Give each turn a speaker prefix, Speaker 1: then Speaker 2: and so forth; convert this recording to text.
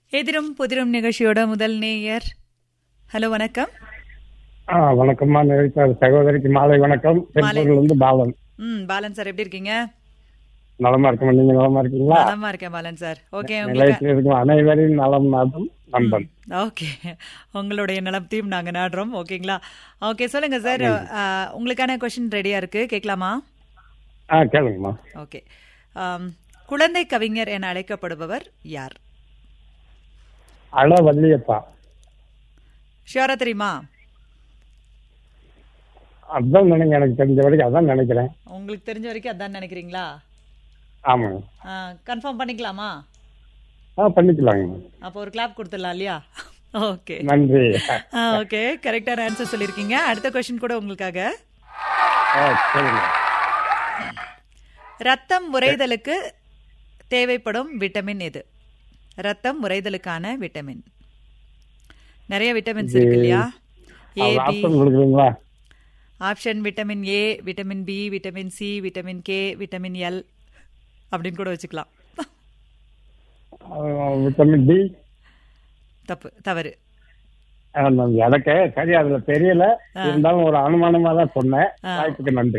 Speaker 1: எதிரும் புதிரும் நிகழ்ச்சியோட முதல் நேயர் ஹலோ வணக்கம்
Speaker 2: ஆ வணக்கம்மா நினைத்த சகோதரிக்கு மாலை வணக்கம் திருப்பூர்ல இருந்து பாலன்
Speaker 1: ம் பாலன் சார் எப்படி இருக்கீங்க
Speaker 2: நலமா இருக்கமா நீங்க நலமா இருக்கீங்களா
Speaker 1: நலமா இருக்கேன் பாலன் சார் ஓகே உங்களுக்கு
Speaker 2: நிலையத்தில் இருக்கும் அனைவரின் நலம் நாடும் நண்பன்
Speaker 1: ஓகே உங்களுடைய நலத்தையும் நாங்க நாடுறோம் ஓகேங்களா ஓகே சொல்லுங்க சார் ஆ, உங்களுக்கான கொஸ்டின் ரெடியா இருக்கு கேட்கலாமா
Speaker 2: ஆ கேளுங்கம்மா
Speaker 1: ஓகே ஆம், குழந்தை கவிஞர் என அழைக்கப்படுபவர் யார்
Speaker 2: அழ வள்ளியப்பா
Speaker 1: ஷியோரா தெரியுமா
Speaker 2: அதான் நினைங்க எனக்கு தெரிஞ்ச வரைக்கும் அதான் நினைக்கிறேன்
Speaker 1: உங்களுக்கு தெரிஞ்ச வரைக்கும் அதான் நினைக்கிறீங்களா
Speaker 2: ஆமாங்க
Speaker 1: கன்ஃபார்ம் பண்ணிக்கலாமா
Speaker 2: ஆ பண்ணிக்கலாங்க
Speaker 1: அப்போ ஒரு கிளாப் கொடுத்துடலாம் இல்லையா ஓகே
Speaker 2: நன்றி
Speaker 1: ஓகே கரெக்டான ஆன்சர் சொல்லியிருக்கீங்க அடுத்த கொஸ்டின் கூட உங்களுக்காக
Speaker 2: ஆ சொல்லுங்க
Speaker 1: ரத்தம் உறைதலுக்கு தேவைப்படும் விட்டமின் எது ரத்தம் உறைதலுக்கான விட்டமின் நிறைய விட்டமின்ஸ் இருக்கு இல்லையா ஏ
Speaker 2: அது
Speaker 1: பி
Speaker 2: ஆப்ஷன் கொடுக்குறீங்களா
Speaker 1: option vitamin A vitamin B vitamin C vitamin K vitamin L அப்படின்னு கூட வச்சுக்கலாம்
Speaker 2: ஆ, விட்டமின் டி
Speaker 1: தப்பு தவறு
Speaker 2: எனக்கு சரி அதுல தெரியல இருந்தாலும் ஒரு அனுமானமா தான் சொன்னேன் வாய்ப்புக்கு நன்றி